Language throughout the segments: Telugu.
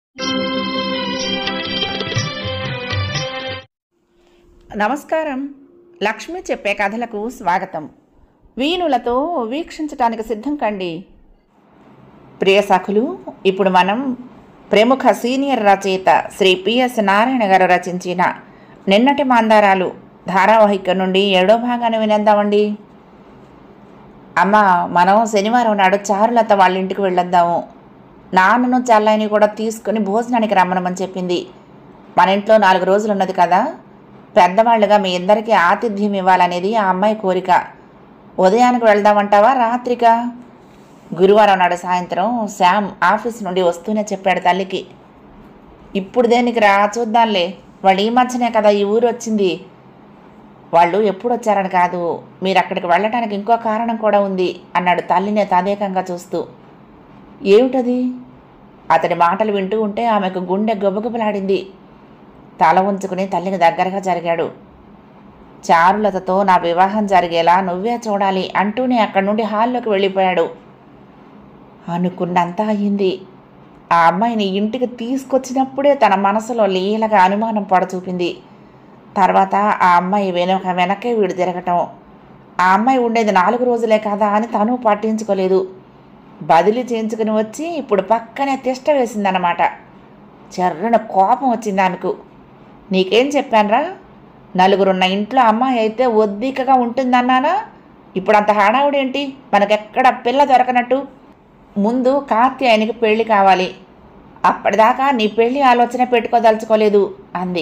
నమస్కారం లక్ష్మి చెప్పే కథలకు స్వాగతం వీణులతో వీక్షించటానికి సిద్ధం కండి ప్రియ సఖులు ఇప్పుడు మనం ప్రముఖ సీనియర్ రచయిత శ్రీ పిఎస్ నారాయణ గారు రచించిన నిన్నటి మందారాలు ధారావాహిక నుండి ఏడో భాగాన్ని వినేద్దామండి అమ్మ మనం శనివారం నాడు చారులత వాళ్ళ ఇంటికి వెళ్ళొద్దాము నాన్నను చల్లాయిని కూడా తీసుకుని భోజనానికి రమ్మనమని చెప్పింది మన ఇంట్లో నాలుగు రోజులు ఉన్నది కదా పెద్దవాళ్ళుగా మీ ఇద్దరికి ఆతిథ్యం ఇవ్వాలనేది ఆ అమ్మాయి కోరిక ఉదయానికి వెళ్దామంటావా రాత్రికా గురువారం నాడు సాయంత్రం శ్యామ్ ఆఫీస్ నుండి వస్తూనే చెప్పాడు తల్లికి ఇప్పుడు దేనికి రా చూద్దాంలే వాళ్ళు ఈ మధ్యనే కదా ఈ ఊరు వచ్చింది వాళ్ళు ఎప్పుడు వచ్చారని కాదు మీరు అక్కడికి వెళ్ళటానికి ఇంకో కారణం కూడా ఉంది అన్నాడు తల్లినే తదేకంగా చూస్తూ ఏమిటది అతడి మాటలు వింటూ ఉంటే ఆమెకు గుండె గొబగొబలాడింది తల ఉంచుకుని తల్లికి దగ్గరగా జరిగాడు చారులతతో నా వివాహం జరిగేలా నువ్వే చూడాలి అంటూనే అక్కడి నుండి హాల్లోకి వెళ్ళిపోయాడు అనుకున్నంత అయింది ఆ అమ్మాయిని ఇంటికి తీసుకొచ్చినప్పుడే తన మనసులో లీలగా అనుమానం పడచూపింది తర్వాత ఆ అమ్మాయి వెనక వెనకే వీడు తిరగటం ఆ అమ్మాయి ఉండేది నాలుగు రోజులే కదా అని తను పట్టించుకోలేదు బదిలీ చేయించుకుని వచ్చి ఇప్పుడు పక్కనే తిష్ట వేసిందన్నమాట చెర్రన కోపం వచ్చింది ఆమెకు నీకేం చెప్పానురా నలుగురున్న ఇంట్లో అమ్మాయి అయితే ఒద్దికగా ఉంటుందన్నానా ఇప్పుడు అంత హడావుడేంటి మనకెక్కడ పిల్ల దొరకనట్టు ముందు కాత్యాయనికి పెళ్లి కావాలి అప్పటిదాకా నీ పెళ్లి ఆలోచన పెట్టుకోదలుచుకోలేదు అంది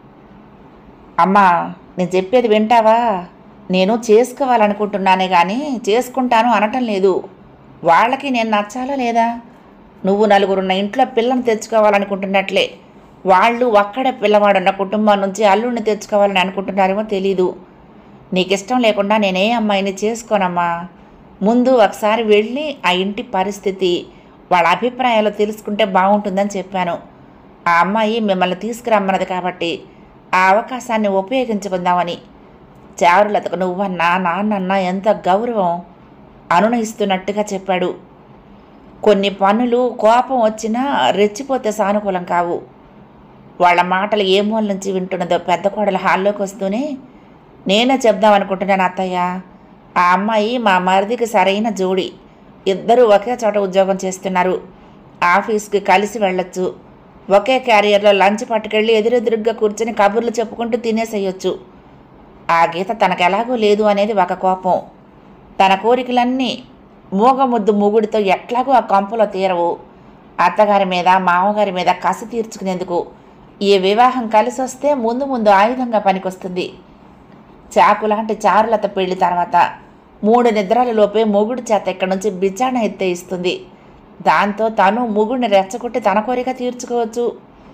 అమ్మా నేను చెప్పేది వింటావా నేను చేసుకోవాలనుకుంటున్నానే కానీ చేసుకుంటాను అనటం లేదు వాళ్ళకి నేను నచ్చాలా లేదా నువ్వు నలుగురున్న ఇంట్లో పిల్లని తెచ్చుకోవాలనుకుంటున్నట్లే వాళ్ళు ఒక్కడే పిల్లవాడున్న కుటుంబం నుంచి అల్లుడిని తెచ్చుకోవాలని అనుకుంటున్నారేమో తెలీదు నీకు ఇష్టం లేకుండా నేనే అమ్మాయిని చేసుకోనమ్మా ముందు ఒకసారి వెళ్ళి ఆ ఇంటి పరిస్థితి వాళ్ళ అభిప్రాయాలు తెలుసుకుంటే బాగుంటుందని చెప్పాను ఆ అమ్మాయి మిమ్మల్ని తీసుకురమ్మన్నది కాబట్టి ఆ అవకాశాన్ని ఉపయోగించుకుందామని చారులతకు నువ్వన్నా నాన్నన్నా ఎంత గౌరవం అనునయిస్తున్నట్టుగా చెప్పాడు కొన్ని పనులు కోపం వచ్చినా రెచ్చిపోతే సానుకూలం కావు వాళ్ళ మాటలు ఏ మూల నుంచి వింటున్నదో పెద్ద కోడలు హాల్లోకి వస్తూనే నేనే చెప్దామనుకుంటున్నాను అత్తయ్య ఆ అమ్మాయి మా మరిదికి సరైన జోడి ఇద్దరూ ఒకే చోట ఉద్యోగం చేస్తున్నారు ఆఫీస్కి కలిసి వెళ్ళొచ్చు ఒకే క్యారియర్లో లంచ్ పట్టుకెళ్ళి ఎదురెదురుగ్గా కూర్చొని కబుర్లు చెప్పుకుంటూ తినేసేయొచ్చు ఆ గీత తనకు ఎలాగో లేదు అనేది ఒక కోపం తన కోరికలన్నీ మూగముద్దు మూగుడితో ఎట్లాగో ఆ కొంపలో తీరవు అత్తగారి మీద మామగారి మీద కసి తీర్చుకునేందుకు ఈ వివాహం కలిసి వస్తే ముందు ముందు ఆయుధంగా పనికొస్తుంది చాకు లాంటి చారులత పెళ్లి తర్వాత మూడు నిద్రల లోపే మొగుడు చేత ఇక్కడి నుంచి బిచాణ ఎత్తేయిస్తుంది దాంతో తను మొగుడిని రెచ్చగొట్టి తన కోరిక తీర్చుకోవచ్చు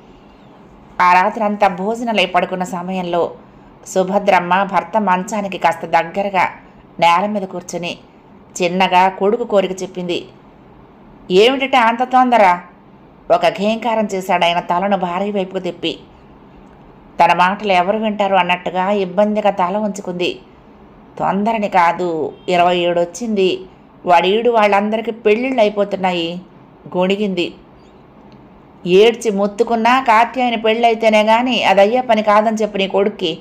ఆ రాత్రి అంతా భోజనాలై పడుకున్న సమయంలో సుభద్రమ్మ భర్త మంచానికి కాస్త దగ్గరగా నేల మీద కూర్చుని చిన్నగా కొడుకు కోరిక చెప్పింది ఏమిటంటే అంత తొందర ఒక ఘేంకారం చేశాడు ఆయన తలను భార్య వైపుకు తిప్పి తన మాటలు ఎవరు వింటారు అన్నట్టుగా ఇబ్బందిగా తల ఉంచుకుంది తొందరని కాదు ఇరవై ఏడు వచ్చింది వాడీడు వాళ్ళందరికీ పెళ్ళిళ్ళు అయిపోతున్నాయి గొణిగింది ఏడ్చి మొత్తుకున్నా కాత్యాయని పెళ్ళైతేనే కానీ అది అయ్యే పని కాదని చెప్పి నీ కొడుక్కి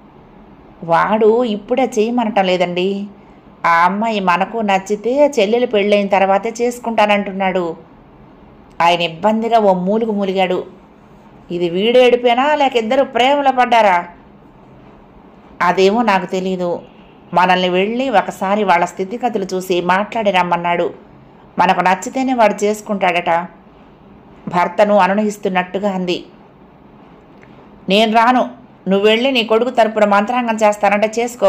వాడు ఇప్పుడే చేయమనటం లేదండి ఆ అమ్మాయి మనకు నచ్చితే చెల్లెలు పెళ్ళైన తర్వాతే చేసుకుంటానంటున్నాడు ఆయన ఇబ్బందిగా ఓ మూలుగు మూలిగాడు ఇది వీడేడిపోయినా లేక ఇద్దరు ప్రేమలో పడ్డారా అదేమో నాకు తెలీదు మనల్ని వెళ్ళి ఒకసారి వాళ్ళ స్థితిగతులు చూసి మాట్లాడి రమ్మన్నాడు మనకు నచ్చితేనే వాడు చేసుకుంటాడట భర్తను అనునయిస్తున్నట్టుగా అంది నేను రాను నువ్వు వెళ్ళి నీ కొడుకు తరపున మంత్రాంగం చేస్తానంటే చేసుకో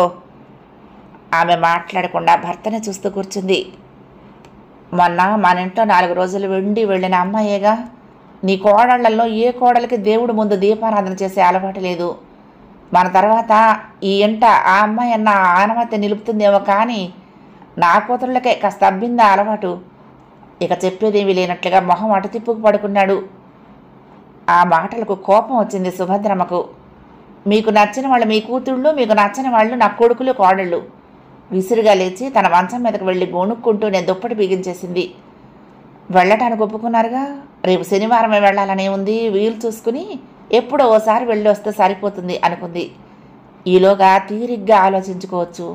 ఆమె మాట్లాడకుండా భర్తని చూస్తూ కూర్చుంది మొన్న మన ఇంట్లో నాలుగు రోజులు వెండి వెళ్ళిన అమ్మాయేగా నీ కోడళ్లలో ఏ కోడలికి దేవుడు ముందు దీపారాధన చేసే అలవాటు లేదు మన తర్వాత ఈ ఇంట ఆ అమ్మాయి అన్న ఆనవతి నిలుపుతుందేమో కానీ నా కూతుళ్ళకే కాస్త అబ్బిందా అలవాటు ఇక చెప్పేదేమీ లేనట్లుగా మొహం అటు తిప్పుకు పడుకున్నాడు ఆ మాటలకు కోపం వచ్చింది సుభద్రమ్మకు మీకు నచ్చిన వాళ్ళు మీ కూతుళ్ళు మీకు నచ్చని వాళ్ళు నా కొడుకులు కోడళ్ళు విసురుగా లేచి తన మంచం మీదకు వెళ్ళి గొణుక్కుంటూ నేను దుప్పటి బిగించేసింది వెళ్ళటానికి ఒప్పుకున్నారుగా రేపు శనివారమే వెళ్ళాలనే ఉంది వీలు చూసుకుని ఎప్పుడో ఓసారి వెళ్ళి వస్తే సరిపోతుంది అనుకుంది ఈలోగా తీరిగ్గా ఆలోచించుకోవచ్చు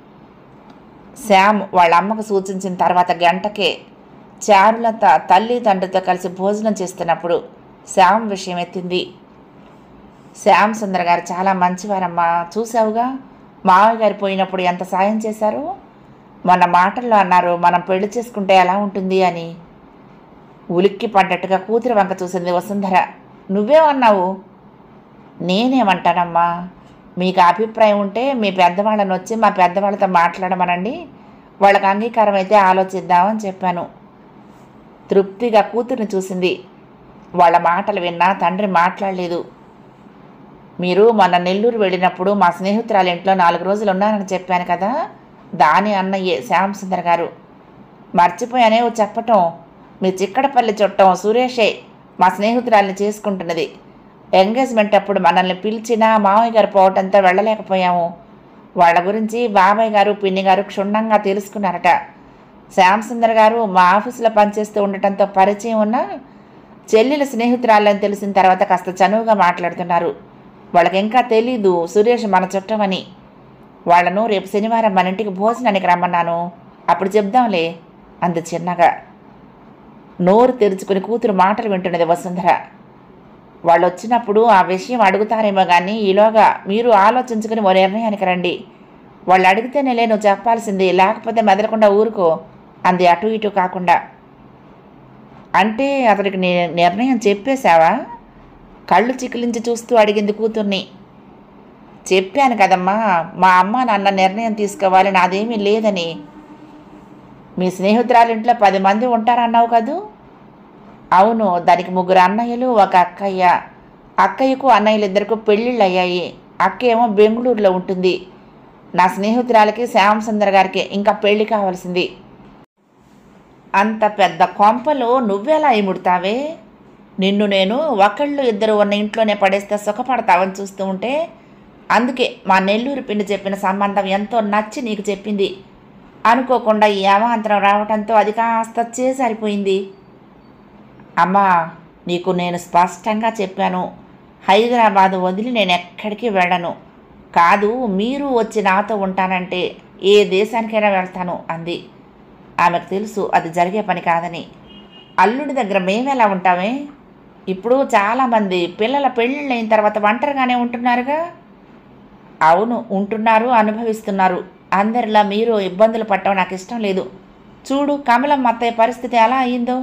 శ్యామ్ వాళ్ళ అమ్మకు సూచించిన తర్వాత గంటకే చారులత తల్లి తండ్రితో కలిసి భోజనం చేస్తున్నప్పుడు శ్యామ్ విషయం ఎత్తింది శ్యామ్ సుందర్ గారు చాలా మంచివారమ్మా చూసావుగా మావయ్య గారు పోయినప్పుడు ఎంత సాయం చేశారు మొన్న మాటల్లో అన్నారు మనం పెళ్లి చేసుకుంటే ఎలా ఉంటుంది అని ఉలిక్కి పడ్డట్టుగా కూతురి వంక చూసింది వసుంధర నువ్వేమన్నావు నేనేమంటానమ్మా మీకు అభిప్రాయం ఉంటే మీ పెద్దవాళ్ళని వచ్చి మా పెద్దవాళ్ళతో మాట్లాడమనండి వాళ్ళకి అంగీకారం అయితే ఆలోచిద్దామని చెప్పాను తృప్తిగా కూతుర్ని చూసింది వాళ్ళ మాటలు విన్నా తండ్రి మాట్లాడలేదు మీరు మొన్న నెల్లూరు వెళ్ళినప్పుడు మా స్నేహితురాలి ఇంట్లో నాలుగు రోజులు ఉన్నానని చెప్పాను కదా దాని అన్నయ్యే శ్యామ్ సుందర్ గారు మర్చిపోయానే ఓ చెప్పటం మీ చిక్కడపల్లి చుట్టం సురేషే మా స్నేహితురాలిని చేసుకుంటున్నది ఎంగేజ్మెంట్ అప్పుడు మనల్ని పిలిచినా మామయ్య గారు పోవటంతో వెళ్ళలేకపోయాము వాళ్ళ గురించి బాబాయ్ గారు పిన్ని గారు క్షుణ్ణంగా తెలుసుకున్నారట శ్యామ్ సుందర్ గారు మా ఆఫీసులో పనిచేస్తూ ఉండటంతో పరిచయం ఉన్న చెల్లెల స్నేహితురాలని తెలిసిన తర్వాత కాస్త చనువుగా మాట్లాడుతున్నారు వాళ్ళకి ఇంకా తెలీదు సురేష్ మన చుట్టమని వాళ్ళను రేపు శనివారం మన ఇంటికి భోజనానికి రమ్మన్నాను అప్పుడు చెప్దాంలే అంది చిన్నగా నోరు తెరుచుకుని కూతురు మాటలు వింటున్నది వసుంధర వాళ్ళు వచ్చినప్పుడు ఆ విషయం అడుగుతారేమో కానీ ఈలోగా మీరు ఆలోచించుకుని ఓ నిర్ణయానికి రండి వాళ్ళు అడిగితేనే నువ్వు చెప్పాల్సింది లేకపోతే మెదలకుండా ఊరుకో అంది అటు ఇటు కాకుండా అంటే అతడికి నీ నిర్ణయం చెప్పేశావా కళ్ళు చికిలించి చూస్తూ అడిగింది కూతుర్ని చెప్పాను కదమ్మా మా అమ్మ నాన్న నిర్ణయం తీసుకోవాలి నాదేమీ లేదని మీ స్నేహితురాలింట్లో పది మంది ఉంటారన్నావు కదూ అవును దానికి ముగ్గురు అన్నయ్యలు ఒక అక్కయ్య అక్కయ్యకు అన్నయ్యలు ఇద్దరికి పెళ్ళిళ్ళు అయ్యాయి అక్క ఏమో బెంగళూరులో ఉంటుంది నా స్నేహితురాలకి శ్యామ్ సుందర్ గారికి ఇంకా పెళ్లి కావాల్సింది అంత పెద్ద కొంపలో నువ్వెలా ఇముడతావే నిన్ను నేను ఒకళ్ళు ఇద్దరు ఉన్న ఇంట్లోనే పడేస్తే సుఖపడతావని చూస్తూ ఉంటే అందుకే మా నెల్లూరు పిండి చెప్పిన సంబంధం ఎంతో నచ్చి నీకు చెప్పింది అనుకోకుండా ఈ అవాంతరం రావడంతో అది కాస్త చేసరిపోయింది అమ్మా నీకు నేను స్పష్టంగా చెప్పాను హైదరాబాద్ వదిలి నేను ఎక్కడికి వెళ్ళను కాదు మీరు వచ్చి నాతో ఉంటానంటే ఏ దేశానికైనా వెళ్తాను అంది ఆమెకు తెలుసు అది జరిగే పని కాదని అల్లుడి దగ్గర మేమెలా ఉంటామే ఇప్పుడు చాలామంది పిల్లల పెళ్ళిళ్ళు అయిన తర్వాత ఒంటరిగానే ఉంటున్నారుగా అవును ఉంటున్నారు అనుభవిస్తున్నారు అందరిలా మీరు ఇబ్బందులు పట్టడం నాకు ఇష్టం లేదు చూడు కమలం అత్తయ్య పరిస్థితి ఎలా అయ్యిందో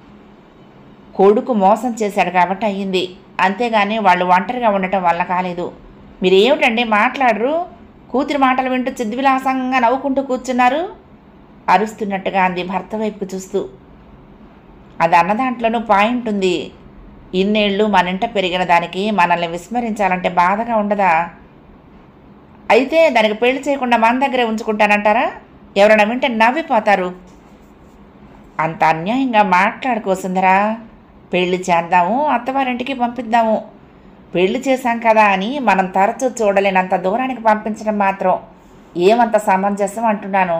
కొడుకు మోసం చేశాడు కాబట్టి అయ్యింది అంతేగాని వాళ్ళు ఒంటరిగా ఉండటం వల్ల కాలేదు మీరు ఏమిటండి మాట్లాడరు కూతురి మాటలు వింటూ చిద్విలాసంగా నవ్వుకుంటూ కూర్చున్నారు అరుస్తున్నట్టుగా అంది భర్త వైపు చూస్తూ అది అన్న దాంట్లోనూ పాయింట్ ఉంది ఇన్నేళ్ళు మన ఇంట పెరిగిన దానికి మనల్ని విస్మరించాలంటే బాధగా ఉండదా అయితే దానికి పెళ్లి చేయకుండా మన దగ్గరే ఉంచుకుంటానంటారా ఎవరైనా వింటే నవ్విపోతారు అంత అన్యాయంగా మాట్లాడుకోసిందరా పెళ్లి చేద్దాము అత్తవారింటికి పంపిద్దాము పెళ్లి చేశాం కదా అని మనం తరచూ చూడలేనంత దూరానికి పంపించడం మాత్రం ఏమంత సమంజసం అంటున్నాను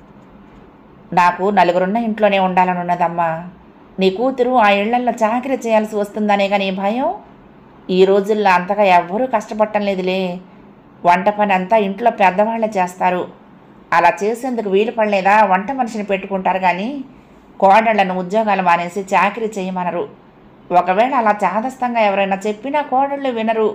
నాకు నలుగురున్న ఇంట్లోనే ఉండాలని ఉన్నదమ్మా నీ కూతురు ఆ ఇళ్లల్లో చాకరీ చేయాల్సి వస్తుందనే కానీ భయం ఈ రోజుల్లో అంతగా ఎవ్వరూ కష్టపడటం లేదులే వంట పని అంతా ఇంట్లో పెద్దవాళ్ళే చేస్తారు అలా చేసేందుకు వీలు పడలేదా వంట మనిషిని పెట్టుకుంటారు కానీ కోడళ్లను ఉద్యోగాలు మానేసి చాకరీ చేయమనరు ఒకవేళ అలా చాదస్తంగా ఎవరైనా చెప్పినా కోడళ్ళు వినరు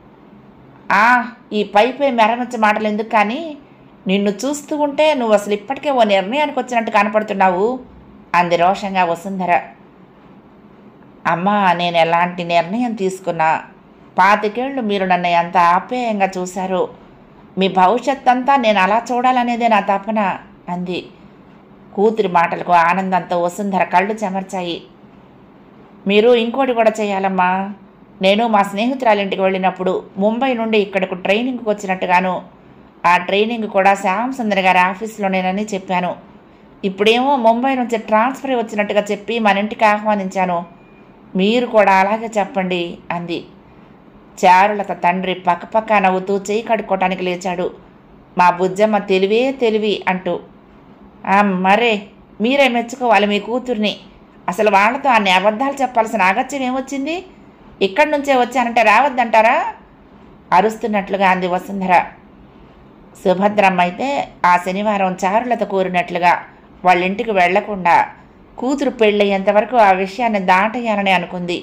ఆ ఈ పైపై మెరమించే మాటలు ఎందుకు కానీ నిన్ను చూస్తూ ఉంటే నువ్వు అసలు ఇప్పటికే ఓ నిర్ణయానికి వచ్చినట్టు కనపడుతున్నావు అంది రోషంగా వసుంధర అమ్మా నేను ఎలాంటి నిర్ణయం తీసుకున్నా పాతికేళ్ళు మీరు నన్ను ఎంత ఆప్యాయంగా చూశారు మీ భవిష్యత్ అంతా నేను అలా చూడాలనేదే నా తపన అంది కూతురి మాటలకు ఆనందంతో వసుంధర కళ్ళు చెమర్చాయి మీరు ఇంకోటి కూడా చేయాలమ్మా నేను మా స్నేహితురాలింటికి వెళ్ళినప్పుడు ముంబై నుండి ఇక్కడకు ట్రైనింగ్కి వచ్చినట్టుగాను ఆ ట్రైనింగ్ కూడా శ్యామ్ సుందర్ గారి ఆఫీస్లోనేనని చెప్పాను ఇప్పుడేమో ముంబై నుంచి ట్రాన్స్ఫర్ వచ్చినట్టుగా చెప్పి మన ఇంటికి ఆహ్వానించాను మీరు కూడా అలాగే చెప్పండి అంది చారులత తండ్రి పక్కపక్క నవ్వుతూ చేయి కడుక్కోవటానికి లేచాడు మా బుజ్జమ్మ తెలివే తెలివి అంటూ "ఆ, మరే మీరే మెచ్చుకోవాలి మీ కూతుర్ని అసలు వాళ్ళతో అన్ని అబద్ధాలు చెప్పాల్సిన అగత్యం ఏమొచ్చింది ఇక్కడి నుంచే వచ్చానంటే రావద్దంటారా అరుస్తున్నట్లుగా అంది వసుంధర సుభద్రమ్మ అయితే ఆ శనివారం చారులత కోరినట్లుగా వాళ్ళ ఇంటికి వెళ్లకుండా కూతురు పెళ్ళయ్యేంత వరకు ఆ విషయాన్ని దాటేయాలని అనుకుంది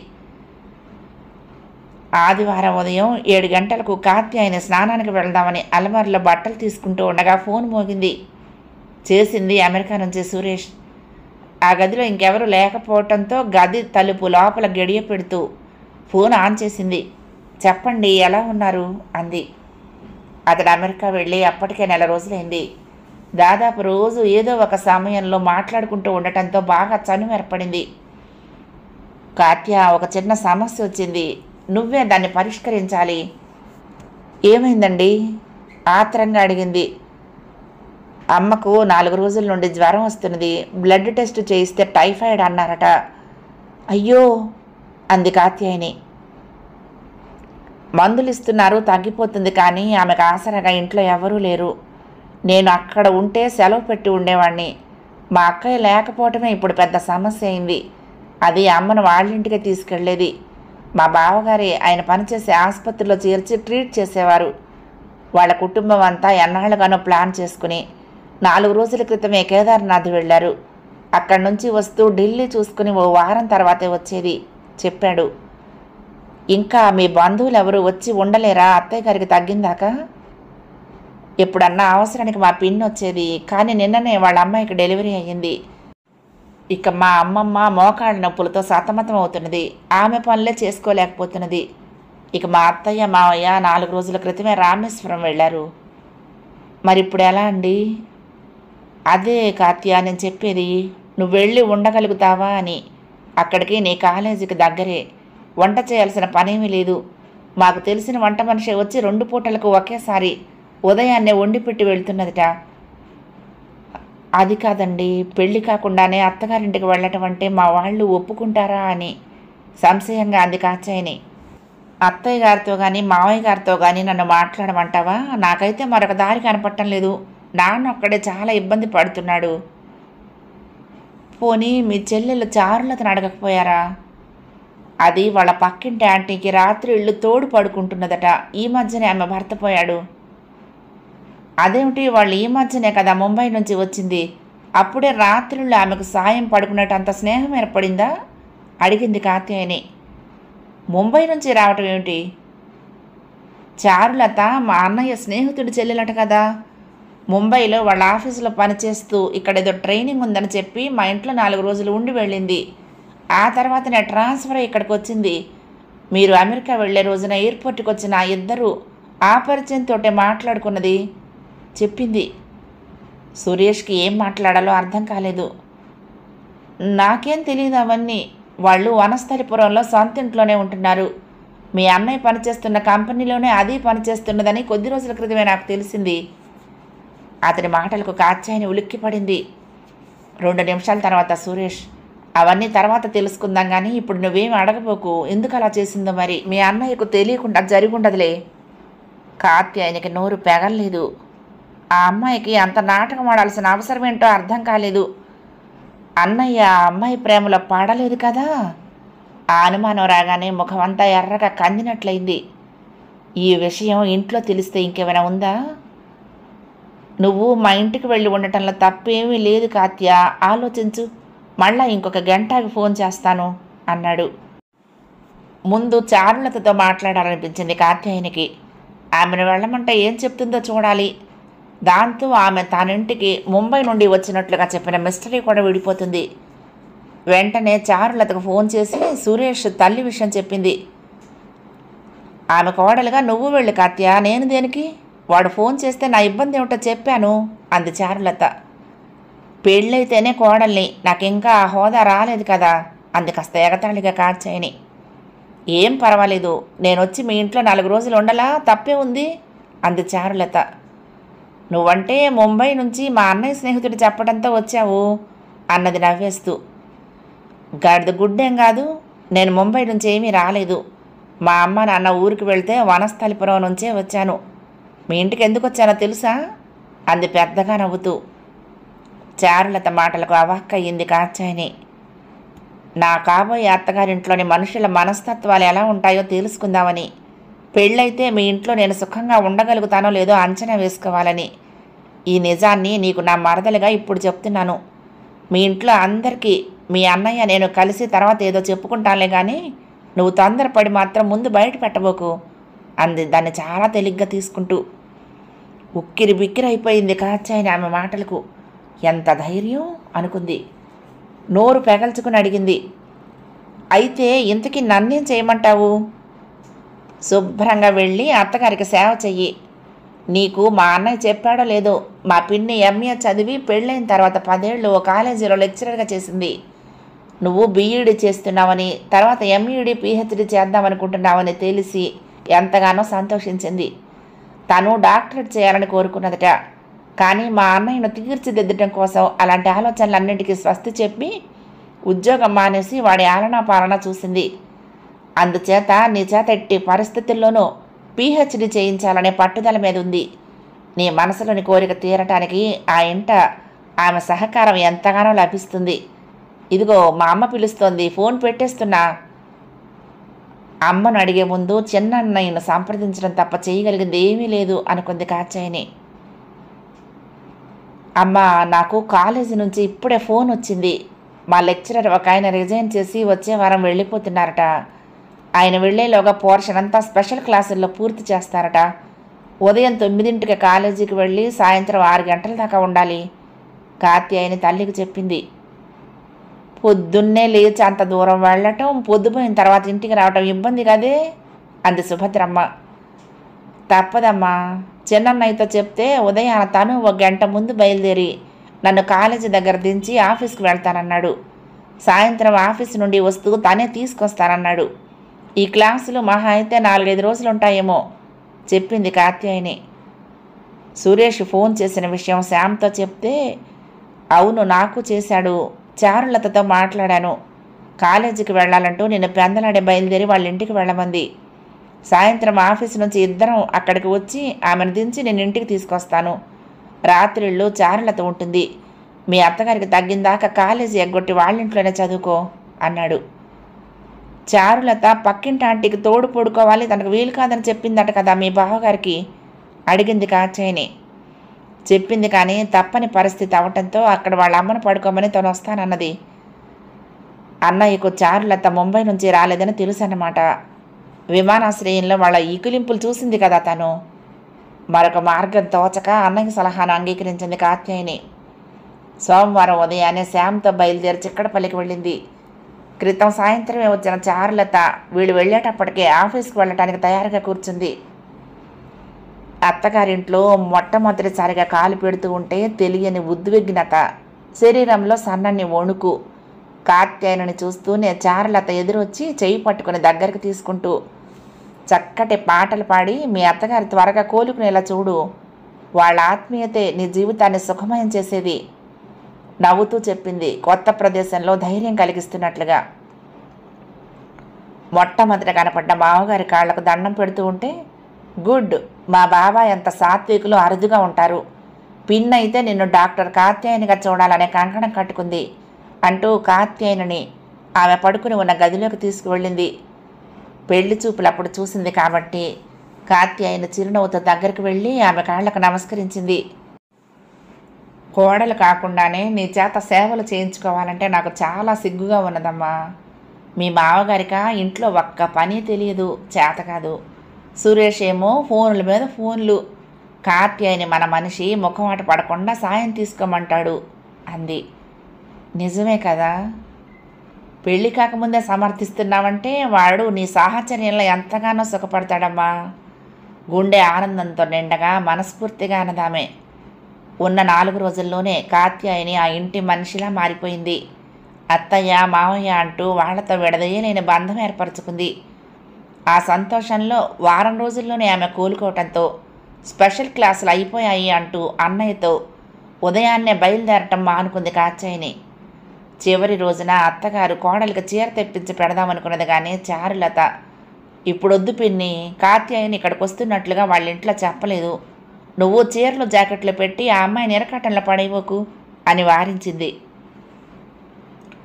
ఆదివారం ఉదయం ఏడు గంటలకు కాత్యాయని స్నానానికి వెళ్దామని అలమారిలో బట్టలు తీసుకుంటూ ఉండగా ఫోన్ మోగింది చేసింది అమెరికా నుంచి సురేష్ ఆ గదిలో ఇంకెవరూ లేకపోవటంతో గది తలుపు లోపల గడియ పెడుతూ ఫోన్ ఆన్ చేసింది చెప్పండి ఎలా ఉన్నారు అంది అతడు అమెరికా వెళ్ళి అప్పటికే నెల రోజులైంది దాదాపు రోజు ఏదో ఒక సమయంలో మాట్లాడుకుంటూ ఉండటంతో బాగా చనువు ఏర్పడింది కాత్య ఒక చిన్న సమస్య వచ్చింది నువ్వే దాన్ని పరిష్కరించాలి ఏమైందండి ఆత్రంగా అడిగింది అమ్మకు నాలుగు రోజుల నుండి జ్వరం వస్తున్నది బ్లడ్ టెస్ట్ చేయిస్తే టైఫాయిడ్ అన్నారట అయ్యో అంది కాత్యాయని మందులు ఇస్తున్నారు తగ్గిపోతుంది కానీ ఆమెకు ఆసరాగా ఇంట్లో ఎవరూ లేరు నేను అక్కడ ఉంటే సెలవు పెట్టి ఉండేవాడిని మా అక్కయ్య లేకపోవటమే ఇప్పుడు పెద్ద సమస్య అయింది అది అమ్మను వాళ్ళింటికే తీసుకెళ్ళేది మా బావగారి ఆయన పనిచేసే ఆసుపత్రిలో చేర్చి ట్రీట్ చేసేవారు వాళ్ళ కుటుంబం అంతా ఎన్నాళ్ళుగానో ప్లాన్ చేసుకుని నాలుగు రోజుల క్రితమే కేదార్నాథ్ వెళ్ళారు అక్కడి నుంచి వస్తూ ఢిల్లీ చూసుకుని ఓ వారం తర్వాతే వచ్చేది చెప్పాడు ఇంకా మీ బంధువులు ఎవరు వచ్చి ఉండలేరా అత్తయ్య గారికి తగ్గిందాక ఎప్పుడన్నా అవసరానికి మా పిన్ వచ్చేది కానీ నిన్ననే వాళ్ళ అమ్మాయికి డెలివరీ అయ్యింది ఇక మా అమ్మమ్మ మోకాళ్ళ నొప్పులతో సతమతం అవుతున్నది ఆమె పనులే చేసుకోలేకపోతున్నది ఇక మా అత్తయ్య మావయ్య నాలుగు రోజుల క్రితమే రామేశ్వరం వెళ్ళారు మరి ఇప్పుడు ఎలా అండి అదే కాత్య నేను చెప్పేది నువ్వు వెళ్ళి ఉండగలుగుతావా అని అక్కడికి నీ కాలేజీకి దగ్గరే వంట చేయాల్సిన పనేమీ లేదు మాకు తెలిసిన వంట మనిషి వచ్చి రెండు పూటలకు ఒకేసారి ఉదయాన్నే వండి పెట్టి వెళ్తున్నదిట అది కాదండి పెళ్లి కాకుండానే అత్తగారింటికి వెళ్ళటం అంటే మా వాళ్ళు ఒప్పుకుంటారా అని సంశయంగా అంది కాచాయని అత్తయ్య గారితో కానీ మావయ్య గారితో కానీ నన్ను మాట్లాడమంటావా నాకైతే మరొక దారి కనపడటం లేదు నాన్న ఒక్కడే చాలా ఇబ్బంది పడుతున్నాడు పోనీ మీ చెల్లెలు చారులతను అడగకపోయారా అది వాళ్ళ పక్కింటి ఆంటీకి రాత్రి ఇళ్ళు తోడు పడుకుంటున్నదట ఈ మధ్యనే ఆమె భర్త పోయాడు అదేమిటి వాళ్ళు ఈ మధ్యనే కదా ముంబై నుంచి వచ్చింది అప్పుడే రాత్రుళ్ళు ఆమెకు సాయం పడుకున్నట్టు అంత స్నేహం ఏర్పడిందా అడిగింది కాత్యాయని ముంబై నుంచి రావటం ఏమిటి చారులత మా అన్నయ్య స్నేహితుడి చెల్లెలట కదా ముంబైలో వాళ్ళ ఆఫీసులో పనిచేస్తూ ఇక్కడ ఏదో ట్రైనింగ్ ఉందని చెప్పి మా ఇంట్లో నాలుగు రోజులు ఉండి వెళ్ళింది ఆ తర్వాత నేను ట్రాన్స్ఫర్ అయ్యి ఇక్కడికి వచ్చింది మీరు అమెరికా వెళ్ళే రోజున ఎయిర్పోర్ట్కి వచ్చిన ఆ ఇద్దరు ఆ పరిచయంతో మాట్లాడుకున్నది చెప్పింది సురేష్కి ఏం మాట్లాడాలో అర్థం కాలేదు నాకేం తెలియదు అవన్నీ వాళ్ళు వనస్థలిపురంలో సొంత ఇంట్లోనే ఉంటున్నారు మీ అన్నయ్య పనిచేస్తున్న కంపెనీలోనే అది పనిచేస్తున్నదని కొద్ది రోజుల క్రితమే నాకు తెలిసింది అతని మాటలకు కాచాయని ఉలిక్కిపడింది రెండు నిమిషాల తర్వాత సురేష్ అవన్నీ తర్వాత తెలుసుకుందాం కానీ ఇప్పుడు నువ్వేం అడగబోకు ఎందుకు అలా చేసిందో మరి మీ అన్నయ్యకు తెలియకుండా జరిగుండదులే కాత్యాయనికి నోరు పెగల్లేదు ఆ అమ్మాయికి అంత నాటకం ఆడాల్సిన అవసరం ఏంటో అర్థం కాలేదు అన్నయ్య ఆ అమ్మాయి ప్రేమలో పడలేదు కదా ఆ అనుమానం రాగానే ముఖమంతా ఎర్రగా కందినట్లయింది ఈ విషయం ఇంట్లో తెలిస్తే ఇంకేమైనా ఉందా నువ్వు మా ఇంటికి వెళ్ళి ఉండటంలో తప్పేమీ లేదు కాత్య ఆలోచించు మళ్ళా ఇంకొక గంటకి ఫోన్ చేస్తాను అన్నాడు ముందు చారులతతో మాట్లాడాలనిపించింది కాత్యాయనికి ఆమెను వెళ్ళమంటే ఏం చెప్తుందో చూడాలి దాంతో ఆమె తనింటికి ముంబై నుండి వచ్చినట్లుగా చెప్పిన మిస్టరీ కూడా విడిపోతుంది వెంటనే చారులతకు ఫోన్ చేసి సురేష్ తల్లి విషయం చెప్పింది ఆమె కోడలుగా నువ్వు వెళ్ళు కాత్య నేను దేనికి వాడు ఫోన్ చేస్తే నా ఇబ్బంది ఏమిటో చెప్పాను అంది చారులత పెళ్ళైతేనే కోడల్ని నాకింకా ఆ హోదా రాలేదు కదా అంది కాస్త ఎగతాళిగా కాచాయని ఏం పర్వాలేదు నేను వచ్చి మీ ఇంట్లో నాలుగు రోజులు ఉండలా తప్పే ఉంది అంది చారులత నువ్వంటే ముంబై నుంచి మా అన్నయ్య స్నేహితుడు చెప్పడంతో వచ్చావు అన్నది నవ్వేస్తూ గాడిద గుడ్డేం కాదు నేను ముంబై నుంచి ఏమీ రాలేదు మా అమ్మ నాన్న ఊరికి వెళ్తే వనస్థలిపురం నుంచే వచ్చాను మీ ఇంటికి ఎందుకు వచ్చానో తెలుసా అంది పెద్దగా నవ్వుతూ చారులత మాటలకు అవాక్కయ్యింది కాచాయని నా కాబోయే అత్తగారింట్లోని మనుషుల మనస్తత్వాలు ఎలా ఉంటాయో తెలుసుకుందామని పెళ్ళైతే మీ ఇంట్లో నేను సుఖంగా ఉండగలుగుతానో లేదో అంచనా వేసుకోవాలని ఈ నిజాన్ని నీకు నా మరదలుగా ఇప్పుడు చెప్తున్నాను మీ ఇంట్లో అందరికీ మీ అన్నయ్య నేను కలిసి తర్వాత ఏదో చెప్పుకుంటానులే కానీ నువ్వు తొందరపడి మాత్రం ముందు బయట పెట్టబోకు అంది దాన్ని చాలా తేలిగ్గా తీసుకుంటూ ఉక్కిరి బిక్కిరి అయిపోయింది కాచాయని ఆమె మాటలకు ఎంత ధైర్యం అనుకుంది నోరు పెగల్చుకుని అడిగింది అయితే ఇంతకీ నన్నేం చేయమంటావు శుభ్రంగా వెళ్ళి అత్తగారికి సేవ చెయ్యి నీకు మా అన్నయ్య చెప్పాడో లేదో మా పిన్ని ఎంఏ చదివి పెళ్ళైన తర్వాత పదేళ్ళు ఓ కాలేజీలో లెక్చరర్గా చేసింది నువ్వు బీఈడీ చేస్తున్నావని తర్వాత ఎంఈడి పిహెచ్డి చేద్దామనుకుంటున్నావని తెలిసి ఎంతగానో సంతోషించింది తను డాక్టరేట్ చేయాలని కోరుకున్నదట కానీ మా అన్నయ్యను తీర్చిదిద్దడం కోసం అలాంటి ఆలోచనలన్నింటికీ స్వస్తి చెప్పి ఉద్యోగం మానేసి వాడి ఆలనా పాలన చూసింది అందుచేత నీ చేత ఎట్టి పరిస్థితుల్లోనూ పీహెచ్డీ చేయించాలనే పట్టుదల మీద ఉంది నీ మనసులోని కోరిక తీరటానికి ఆ ఇంట ఆమె సహకారం ఎంతగానో లభిస్తుంది ఇదిగో మా అమ్మ పిలుస్తోంది ఫోన్ పెట్టేస్తున్నా అమ్మను అడిగే ముందు చిన్నన్నయ్యను సంప్రదించడం తప్ప చేయగలిగింది ఏమీ లేదు అనుకుంది కాచాయని అమ్మ నాకు కాలేజీ నుంచి ఇప్పుడే ఫోన్ వచ్చింది మా లెక్చరర్ ఒక ఆయన రిజైన్ చేసి వచ్చే వారం వెళ్ళిపోతున్నారట ఆయన వెళ్ళేలోగా పోర్షన్ అంతా స్పెషల్ క్లాసుల్లో పూర్తి చేస్తారట ఉదయం తొమ్మిదింటికి కాలేజీకి వెళ్ళి సాయంత్రం ఆరు గంటల దాకా ఉండాలి కాత్యాయని తల్లికి చెప్పింది పొద్దున్నే లేచి అంత దూరం వెళ్ళటం పొద్దుపోయిన తర్వాత ఇంటికి రావటం ఇబ్బంది కదే అంది సుభద్రమ్మ తప్పదమ్మా చిన్నన్నయ్యతో చెప్తే ఉదయాన తను ఒక గంట ముందు బయలుదేరి నన్ను కాలేజీ దగ్గర దించి ఆఫీస్కి వెళ్తానన్నాడు సాయంత్రం ఆఫీస్ నుండి వస్తూ తనే తీసుకొస్తానన్నాడు ఈ క్లాసులు మహా అయితే నాలుగైదు రోజులు ఉంటాయేమో చెప్పింది కాత్యాయని సురేష్ ఫోన్ చేసిన విషయం శ్యామ్తో చెప్తే అవును నాకు చేశాడు చారులతతో మాట్లాడాను కాలేజీకి వెళ్ళాలంటూ నిన్ను పెందలాడే బయలుదేరి వాళ్ళ ఇంటికి వెళ్ళమంది సాయంత్రం ఆఫీస్ నుంచి ఇద్దరం అక్కడికి వచ్చి ఆమెను దించి నేను ఇంటికి తీసుకొస్తాను రాత్రిళ్ళు చారులత ఉంటుంది మీ అత్తగారికి తగ్గిందాకా కాలేజీ ఎగ్గొట్టి వాళ్ళింట్లోనే చదువుకో అన్నాడు చారులత పక్కింటి ఆంటీకి తోడు పడుకోవాలి తనకు వీలు కాదని చెప్పిందట కదా మీ బావగారికి అడిగింది కాచేయని చెప్పింది కానీ తప్పని పరిస్థితి అవటంతో అక్కడ వాళ్ళ అమ్మను పడుకోమని తను వస్తానన్నది అన్నయ్యకు చారులత ముంబై నుంచి రాలేదని తెలుసన్నమాట విమానాశ్రయంలో వాళ్ళ ఈకులింపులు చూసింది కదా తను మరొక మార్గం తోచక అన్నయ్య సలహాను అంగీకరించింది కాత్యాయని సోమవారం ఉదయాన్నే శ్యామ్తో బయలుదేరి చిక్కడపల్లికి వెళ్ళింది క్రితం సాయంత్రమే వచ్చిన చారులత వీళ్ళు వెళ్ళేటప్పటికే ఆఫీస్కి వెళ్ళటానికి తయారుగా కూర్చుంది అత్తగారింట్లో మొట్టమొదటిసారిగా కాలు పెడుతూ ఉంటే తెలియని ఉద్విగ్నత శరీరంలో సన్నని వణుకు కాత్యాయనని చూస్తూనే చారులత ఎదురొచ్చి చెయ్యి పట్టుకుని దగ్గరికి తీసుకుంటూ చక్కటి పాటలు పాడి మీ అత్తగారి త్వరగా కోలుకునేలా చూడు వాళ్ళ ఆత్మీయతే నీ జీవితాన్ని సుఖమయం చేసేది నవ్వుతూ చెప్పింది కొత్త ప్రదేశంలో ధైర్యం కలిగిస్తున్నట్లుగా మొట్టమొదట కనపడ్డ మామగారి కాళ్లకు దండం పెడుతూ ఉంటే గుడ్ మా బాబాయ్ అంత సాత్వికులు అరుదుగా ఉంటారు పిన్ అయితే నిన్ను డాక్టర్ కాత్యాయనిగా చూడాలనే కంకణం కట్టుకుంది అంటూ కాత్యాయనిని ఆమె పడుకుని ఉన్న గదిలోకి తీసుకువెళ్ళింది పెళ్లి చూపులు అప్పుడు చూసింది కాబట్టి కాత్యాయని చిరునవ్వుతో దగ్గరికి వెళ్ళి ఆమె కాళ్లకు నమస్కరించింది కోడలు కాకుండానే నీ చేత సేవలు చేయించుకోవాలంటే నాకు చాలా సిగ్గుగా ఉన్నదమ్మా మీ మామగారిక ఇంట్లో ఒక్క పని తెలియదు చేత కాదు సురేష్ ఏమో ఫోన్ల మీద ఫోన్లు కాత్యాయని మన మనిషి ముఖమాట పడకుండా సాయం తీసుకోమంటాడు అంది నిజమే కదా పెళ్ళి కాకముందే సమర్థిస్తున్నావంటే వాడు నీ సాహచర్యంలో ఎంతగానో సుఖపడతాడమ్మా గుండె ఆనందంతో నిండగా మనస్ఫూర్తిగా అన్నదామే ఉన్న నాలుగు రోజుల్లోనే కాత్యాయని ఆ ఇంటి మనిషిలా మారిపోయింది అత్తయ్య మావయ్య అంటూ వాళ్లతో విడదీయలేని బంధం ఏర్పరచుకుంది ఆ సంతోషంలో వారం రోజుల్లోనే ఆమె కోలుకోవటంతో స్పెషల్ క్లాసులు అయిపోయాయి అంటూ అన్నయ్యతో ఉదయాన్నే బయలుదేరటం మానుకుంది కాచాయిని చివరి రోజున అత్తగారు కోడలికి చీర తెప్పించి పెడదామనుకున్నది కానీ చారులత ఇప్పుడొద్దు పిన్ని కాత్యాయని ఇక్కడికి వస్తున్నట్లుగా వాళ్ళ ఇంట్లో చెప్పలేదు నువ్వు చీరలు జాకెట్లు పెట్టి ఆ అమ్మాయి నిరకట్టంలో పడేవకు అని వారించింది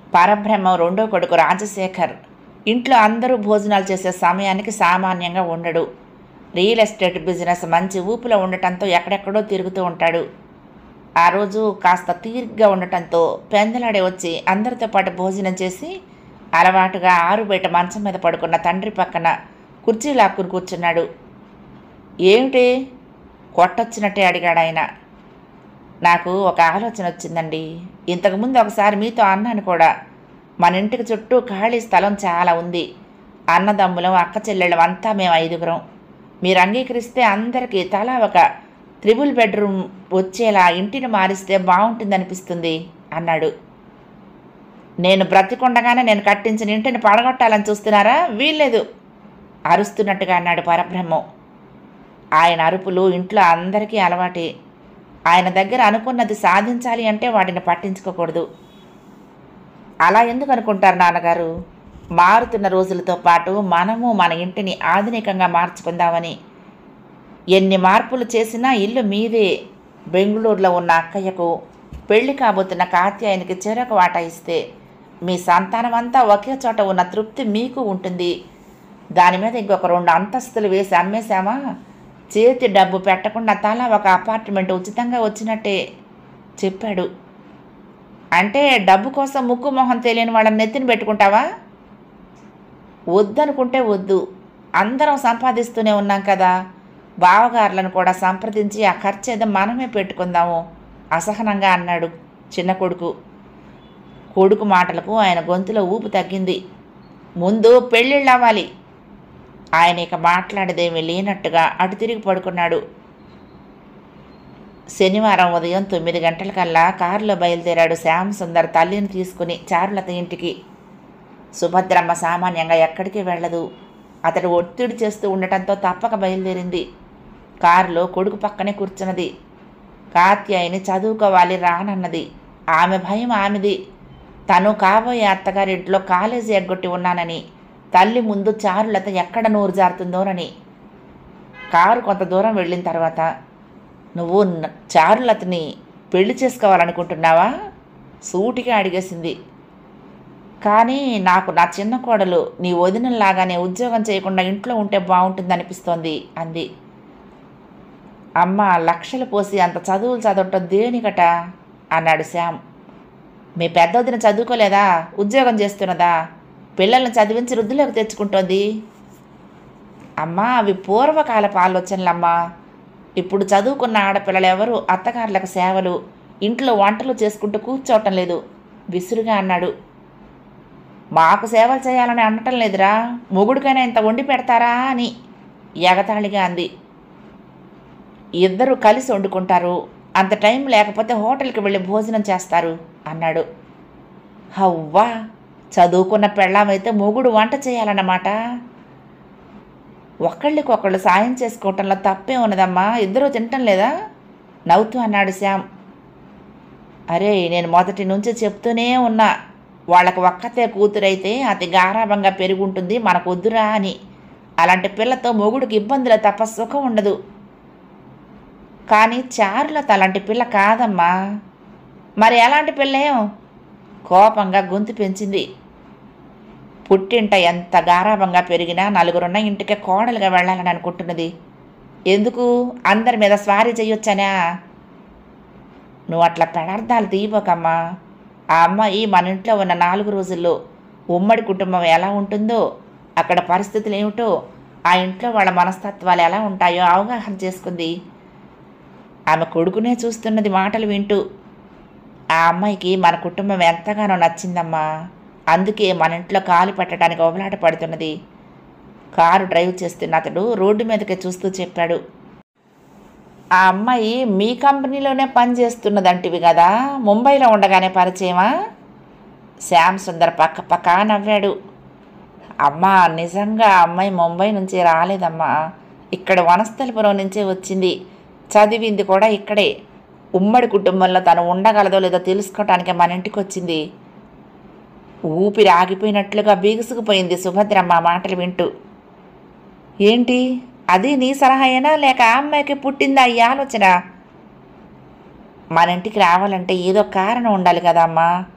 పరబ్రహ్మం రెండో కొడుకు రాజశేఖర్ ఇంట్లో అందరూ భోజనాలు చేసే సమయానికి సామాన్యంగా ఉండడు రియల్ ఎస్టేట్ బిజినెస్ మంచి ఊపులో ఉండటంతో ఎక్కడెక్కడో తిరుగుతూ ఉంటాడు ఆ రోజు కాస్త తీరిగ్గా ఉండటంతో పెందలాడే వచ్చి అందరితో పాటు భోజనం చేసి అలవాటుగా ఆరు బయట మంచం మీద పడుకున్న తండ్రి పక్కన కుర్చీ లాక్కుని కూర్చున్నాడు ఏమిటి కొట్టొచ్చినట్టే అడిగాడు ఆయన నాకు ఒక ఆలోచన వచ్చిందండి ఇంతకుముందు ఒకసారి మీతో అన్నాను కూడా మన ఇంటికి చుట్టూ ఖాళీ స్థలం చాలా ఉంది అన్నదమ్ములం అక్క చెల్లెళ్ళం అంతా మేము ఐదుగురం మీరు అంగీకరిస్తే అందరికీ తలా ఒక త్రిబుల్ బెడ్రూమ్ వచ్చేలా ఇంటిని మారిస్తే బాగుంటుందనిపిస్తుంది అన్నాడు నేను బ్రతికుండగానే నేను కట్టించిన ఇంటిని పడగొట్టాలని చూస్తున్నారా వీల్లేదు అరుస్తున్నట్టుగా అన్నాడు పరబ్రహ్మం ఆయన అరుపులు ఇంట్లో అందరికీ అలవాటే ఆయన దగ్గర అనుకున్నది సాధించాలి అంటే వాటిని పట్టించుకోకూడదు అలా ఎందుకు అనుకుంటారు నాన్నగారు మారుతున్న రోజులతో పాటు మనము మన ఇంటిని ఆధునికంగా మార్చుకుందామని ఎన్ని మార్పులు చేసినా ఇల్లు మీదే బెంగళూరులో ఉన్న అక్కయ్యకు పెళ్లి కాబోతున్న కాత్యాయనికి చెరొక వాటా ఇస్తే మీ సంతానం అంతా ఒకే చోట ఉన్న తృప్తి మీకు ఉంటుంది దాని మీద ఇంకొక రెండు అంతస్తులు వేసి అమ్మేశామా చేతి డబ్బు పెట్టకుండా తలా ఒక అపార్ట్మెంట్ ఉచితంగా వచ్చినట్టే చెప్పాడు అంటే డబ్బు కోసం ముక్కు మొహం తెలియని వాళ్ళని నెత్తిన పెట్టుకుంటావా వద్దనుకుంటే వద్దు అందరం సంపాదిస్తూనే ఉన్నాం కదా బావగారులను కూడా సంప్రదించి ఆ ఖర్చు ఏదో మనమే పెట్టుకుందాము అసహనంగా అన్నాడు చిన్న కొడుకు కొడుకు మాటలకు ఆయన గొంతులో ఊపు తగ్గింది ముందు పెళ్ళిళ్ళు అవ్వాలి ఆయన ఇక మాట్లాడేదేమీ లేనట్టుగా అటు తిరిగి పడుకున్నాడు శనివారం ఉదయం తొమ్మిది గంటలకల్లా కారులో బయలుదేరాడు శ్యామ్ సుందర్ తల్లిని తీసుకుని చారులత ఇంటికి సుభద్రమ్మ సామాన్యంగా ఎక్కడికి వెళ్ళదు అతడు ఒత్తిడి చేస్తూ ఉండటంతో తప్పక బయలుదేరింది కారులో కొడుకు పక్కనే కూర్చున్నది కాత్యాయని చదువుకోవాలి రానన్నది ఆమె భయం ఆమెది తను కాబోయే అత్తగారింట్లో కాలేజీ ఎగ్గొట్టి ఉన్నానని తల్లి ముందు చారులత ఎక్కడ నోరు జారుతుందోనని కారు కొంత దూరం వెళ్ళిన తర్వాత నువ్వు న- చారులతని పెళ్లి చేసుకోవాలనుకుంటున్నావా సూటిగా అడిగేసింది కానీ నాకు నా చిన్న కోడలు నీ వదినలాగానే ఉద్యోగం చేయకుండా ఇంట్లో ఉంటే బాగుంటుందనిపిస్తోంది అంది అమ్మ లక్షలు పోసి అంత చదువులు చదవటం దేనికట అన్నాడు శ్యామ్ మీ పెద్ద వదిన చదువుకోలేదా ఉద్యోగం చేస్తున్నదా పిల్లల్ని చదివించి వృద్ధిలోకి తెచ్చుకుంటోంది అమ్మా అవి పూర్వకాలపు ఆలోచనలమ్మా ఇప్పుడు చదువుకున్న ఆడపిల్లలు ఎవరు అత్తగారులకు సేవలు ఇంట్లో వంటలు చేసుకుంటూ కూర్చోవటం లేదు విసురుగా అన్నాడు మాకు సేవలు చేయాలని అనటం లేదురా మొగుడికైనా ఇంత వండి పెడతారా అని ఎగతాళిగా అంది ఇద్దరు కలిసి వండుకుంటారు అంత టైం లేకపోతే హోటల్కి వెళ్ళి భోజనం చేస్తారు అన్నాడు హవ్వా చదువుకున్న పెళ్ళామైతే మొగుడు వంట చేయాలన్నమాట ఒకళ్ళకొకళ్ళు సాయం చేసుకోవటంలో తప్పే ఉన్నదమ్మా ఇద్దరూ తినటం లేదా నవ్వుతూ అన్నాడు శ్యామ్ అరే నేను మొదటి నుంచి చెప్తూనే ఉన్నా వాళ్ళకు ఒక్కతే కూతురైతే అతి గారాభంగా పెరుగుంటుంది మనకు వద్దురా అని అలాంటి పిల్లతో మొగుడికి ఇబ్బందులు తప్ప సుఖం ఉండదు కానీ చారులత అలాంటి పిల్ల కాదమ్మా మరి ఎలాంటి పిల్లేం కోపంగా గొంతు పెంచింది పుట్టింట ఎంత గారాభంగా పెరిగినా నలుగురున్న ఇంటికి కోడలుగా వెళ్ళాలని అనుకుంటున్నది ఎందుకు అందరి మీద స్వారీ చెయ్యొచ్చనా నువ్వు అట్లా పెడార్థాలు తీయబోకమ్మా ఆ అమ్మాయి మన ఇంట్లో ఉన్న నాలుగు రోజుల్లో ఉమ్మడి కుటుంబం ఎలా ఉంటుందో అక్కడ పరిస్థితులు ఏమిటో ఆ ఇంట్లో వాళ్ళ మనస్తత్వాలు ఎలా ఉంటాయో అవగాహన చేసుకుంది ఆమె కొడుకునే చూస్తున్నది మాటలు వింటూ ఆ అమ్మాయికి మన కుటుంబం ఎంతగానో నచ్చిందమ్మా అందుకే మన ఇంట్లో కాలు పెట్టడానికి ఒబలాట పడుతున్నది కారు డ్రైవ్ చేస్తున్న అతడు రోడ్డు మీదకి చూస్తూ చెప్పాడు ఆ అమ్మాయి మీ కంపెనీలోనే పనిచేస్తున్నదంటివి కదా ముంబైలో ఉండగానే పరిచయమా శ్యామ్ సుందర్ పక్క పక్క నవ్వాడు అమ్మా నిజంగా ఆ అమ్మాయి ముంబై నుంచి రాలేదమ్మా ఇక్కడ వనస్థలిపురం నుంచే వచ్చింది చదివింది కూడా ఇక్కడే ఉమ్మడి కుటుంబంలో తను ఉండగలదో లేదో తెలుసుకోవటానికి మన ఇంటికి వచ్చింది ఊపిరి ఆగిపోయినట్లుగా బిగుసుకుపోయింది సుభద్రమ్మ మాటలు వింటూ ఏంటి అది నీ సలహాయేనా లేక ఆ అమ్మాయికి పుట్టిందా ఈ ఆలోచన మన ఇంటికి రావాలంటే ఏదో కారణం ఉండాలి కదమ్మా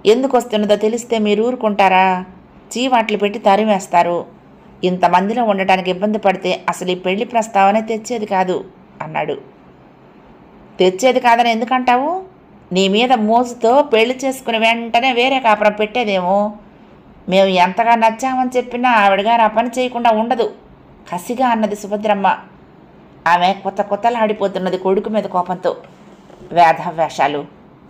ఎందుకు వస్తున్నదో తెలిస్తే మీరు ఊరుకుంటారా చీవాట్లు పెట్టి తరిమేస్తారు ఇంతమందిలో ఉండటానికి ఇబ్బంది పడితే అసలు ఈ పెళ్లి ప్రస్తావన తెచ్చేది కాదు అన్నాడు తెచ్చేది కాదని ఎందుకంటావు నీ మీద మోజుతో పెళ్లి చేసుకుని వెంటనే వేరే కాపురం పెట్టేదేమో మేము ఎంతగా నచ్చామని చెప్పినా ఆవిడగారు ఆ పని చేయకుండా ఉండదు కసిగా అన్నది సుభద్రమ్మ ఆమె కొత్త కొత్తలాడిపోతున్నది కొడుకు మీద కోపంతో వేషాలు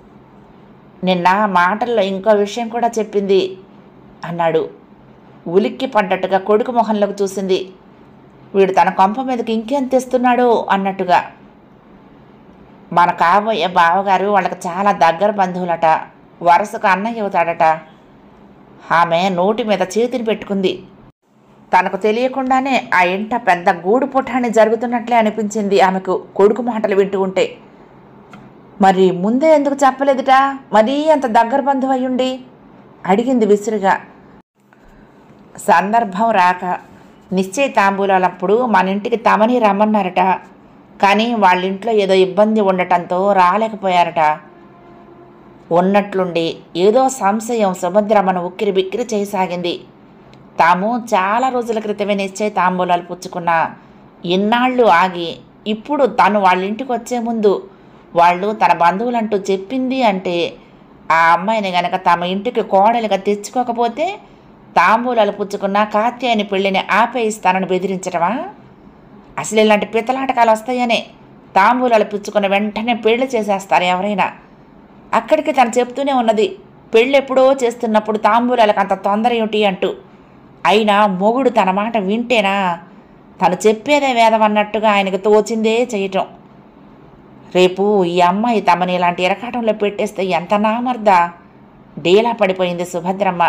నిన్న మాటల్లో ఇంకో విషయం కూడా చెప్పింది అన్నాడు ఉలిక్కి పడ్డట్టుగా కొడుకు మొహంలోకి చూసింది వీడు తన కొంప మీదకి ఇంకేం తెస్తున్నాడో అన్నట్టుగా మన కాబోయే బావగారు వాళ్ళకి చాలా దగ్గర బంధువులట వరుసకు అన్నయ్య అవుతాడట ఆమె నోటి మీద చేతిని పెట్టుకుంది తనకు తెలియకుండానే ఆ ఇంట పెద్ద గూడు పుటాన్ని జరుగుతున్నట్లే అనిపించింది ఆమెకు కొడుకు మాటలు వింటూ ఉంటే మరి ముందే ఎందుకు చెప్పలేదుట మరీ అంత దగ్గర బంధువు అయ్యుండి అడిగింది విసురుగా సందర్భం రాక నిశ్చయ తాంబూలాలప్పుడు మన ఇంటికి తమని రమ్మన్నారట కానీ వాళ్ళ ఇంట్లో ఏదో ఇబ్బంది ఉండటంతో రాలేకపోయారట ఉన్నట్లుండి ఏదో సంశయం సుభద్రమ్మను ఉక్కిరి బిక్కిరి చేయసాగింది తాము చాలా రోజుల క్రితమే నిశ్చయ తాంబూలాలు పుచ్చుకున్న ఇన్నాళ్ళు ఆగి ఇప్పుడు తను వాళ్ళ ఇంటికి వచ్చే ముందు వాళ్ళు తన బంధువులంటూ చెప్పింది అంటే ఆ అమ్మాయిని గనక తమ ఇంటికి కోడలుగా తెచ్చుకోకపోతే తాంబూలాలు పుచ్చుకున్న కాత్యాయని పెళ్ళిని ఆపేయిస్తానని బెదిరించడమా అసలు ఇలాంటి పిత్తలాటకాలు వస్తాయనే తాంబూలాలు పుచ్చుకున్న వెంటనే పెళ్లి చేసేస్తారు ఎవరైనా అక్కడికి తను చెప్తూనే ఉన్నది పెళ్ళి ఎప్పుడో చేస్తున్నప్పుడు తాంబూలాలకు అంత తొందర ఏమిటి అంటూ అయినా మొగుడు తన మాట వింటేనా తను చెప్పేదే వేదం అన్నట్టుగా ఆయనకు తోచిందే చేయటం రేపు ఈ అమ్మాయి తమని ఇలాంటి ఇరకాటంలో పెట్టేస్తే ఎంత నామర్దా డీలా పడిపోయింది సుభద్రమ్మ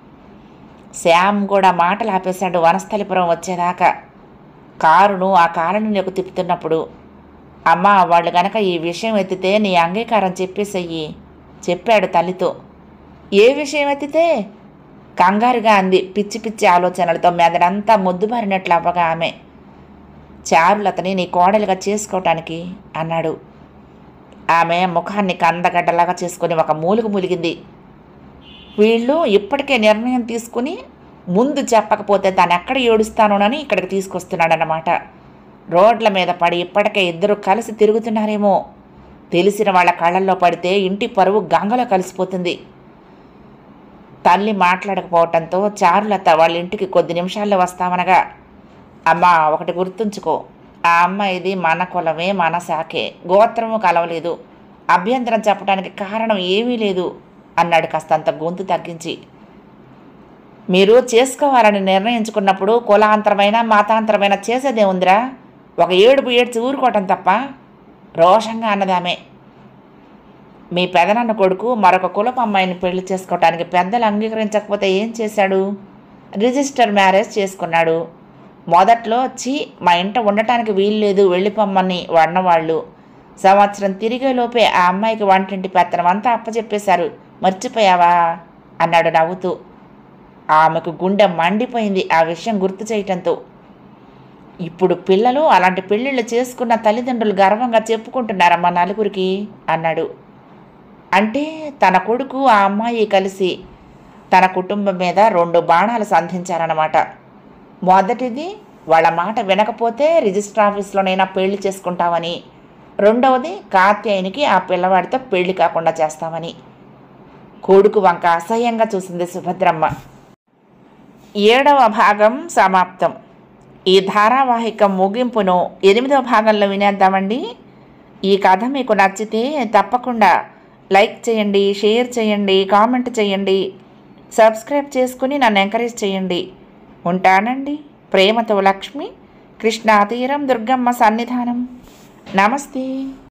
శ్యామ్ కూడా మాటలు ఆపేశాడు వనస్థలిపురం వచ్చేదాకా కారును ఆ కాలనీలోకి తిప్పుతున్నప్పుడు అమ్మ వాళ్ళు గనక ఈ విషయం ఎత్తితే నీ అంగీకారం చెప్పేసెయ్యి చెప్పాడు తల్లితో ఏ విషయం ఎత్తితే కంగారుగా అంది పిచ్చి పిచ్చి ఆలోచనలతో మెదడంతా మొద్దుబారినట్లు అవ్వగా ఆమె చారులతని నీ కోడలుగా చేసుకోవటానికి అన్నాడు ఆమె ముఖాన్ని కందగడ్డలాగా చేసుకుని ఒక మూలుగు ములిగింది వీళ్ళు ఇప్పటికే నిర్ణయం తీసుకుని ముందు చెప్పకపోతే తాను ఎక్కడ ఏడుస్తానోనని ఇక్కడికి తీసుకొస్తున్నాడన్నమాట రోడ్ల మీద పడి ఇప్పటికే ఇద్దరు కలిసి తిరుగుతున్నారేమో తెలిసిన వాళ్ళ కళ్ళల్లో పడితే ఇంటి పరువు గంగలో కలిసిపోతుంది తల్లి మాట్లాడకపోవటంతో చారులత వాళ్ళ ఇంటికి కొద్ది నిమిషాల్లో వస్తామనగా అమ్మా ఒకటి గుర్తుంచుకో ఆ అమ్మాయిది మన కులమే మన శాఖే గోత్రము కలవలేదు అభ్యంతరం చెప్పడానికి కారణం ఏమీ లేదు అన్నాడు కాస్తంత గొంతు తగ్గించి మీరు చేసుకోవాలని నిర్ణయించుకున్నప్పుడు కులాంతరమైన మాతాంతరమైన చేసేదే ఉందిరా ఒక ఏడుపు ఏడ్చి ఊరుకోవటం తప్ప రోషంగా అన్నదామే మీ పెదనాన్న కొడుకు మరొక కులపు అమ్మాయిని పెళ్లి చేసుకోవటానికి పెద్దలు అంగీకరించకపోతే ఏం చేశాడు రిజిస్టర్ మ్యారేజ్ చేసుకున్నాడు మొదట్లో చి మా ఇంట ఉండటానికి వీలు లేదు వెళ్ళిపోమ్మని వన్నవాళ్ళు సంవత్సరం తిరిగేలోపే ఆ అమ్మాయికి వంటింటి పెత్తనం అంతా అప్పచెప్పేశారు మర్చిపోయావా అన్నాడు నవ్వుతూ ఆమెకు గుండె మండిపోయింది ఆ విషయం గుర్తు చేయటంతో ఇప్పుడు పిల్లలు అలాంటి పెళ్ళిళ్ళు చేసుకున్న తల్లిదండ్రులు గర్వంగా చెప్పుకుంటున్నారమ్మా నలుగురికి అన్నాడు అంటే తన కొడుకు ఆ అమ్మాయి కలిసి తన కుటుంబం మీద రెండు బాణాలు సంధించారన్నమాట మొదటిది వాళ్ళ మాట వినకపోతే రిజిస్టర్ ఆఫీస్లోనైనా పెళ్లి చేసుకుంటామని రెండవది కాత్యాయనికి ఆ పిల్లవాడితో పెళ్లి కాకుండా చేస్తామని కొడుకు వంక అసహ్యంగా చూసింది సుభద్రమ్మ ఏడవ భాగం సమాప్తం ఈ ధారావాహిక ముగింపును ఎనిమిదవ భాగంలో వినేద్దామండి ఈ కథ మీకు నచ్చితే తప్పకుండా లైక్ చేయండి షేర్ చేయండి కామెంట్ చేయండి సబ్స్క్రైబ్ చేసుకుని నన్ను ఎంకరేజ్ చేయండి ఉంటానండి ప్రేమతో లక్ష్మి కృష్ణా తీరం దుర్గమ్మ సన్నిధానం నమస్తే